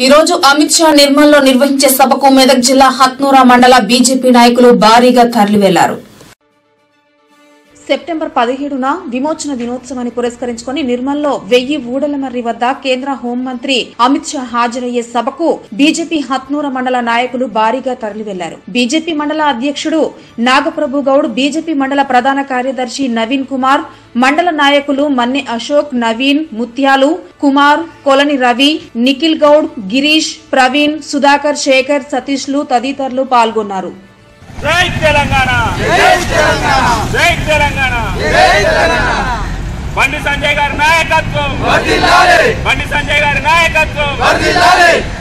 ఈ రోజు అమిత్ షా నిర్మల్లో నిర్వహించే సభకు మెదక్ జిల్లా హత్నూరా మండల బీజేపీ నాయకులు భారీగా తరలివెళ్లారు సెప్టెంబర్ పదిహేడున విమోచన దినోత్సవాన్ని పురస్కరించుకుని నిర్మల్లో వెయ్యి ఊడలమర్రి వద్ద కేంద్ర హోంమంత్రి అమిత్ షా హాజరయ్యే సభకు బీజేపీ హత్నూర మండల నాయకులు భారీగా తరలివెళ్లారు బీజేపీ మండల అధ్యక్షుడు నాగప్రభు గౌడ్ బీజేపీ మండల ప్రధాన కార్యదర్శి నవీన్ కుమార్ మండల నాయకులు మన్నె అశోక్ నవీన్ ముత్యాలు కుమార్ కొలని రవి నిఖిల్ గౌడ్ గిరీష్ ప్రవీణ్ సుధాకర్ శేఖర్ సతీష్లు తదితరులు పాల్గొన్నారు జై తెలంగాణ జై తెలంగాణ జై తెలంగాణ జై తెలంగాణ బండి సంజయ్ గారి నాయకత్వం బండి సంజయ్ గారి నాయకత్వం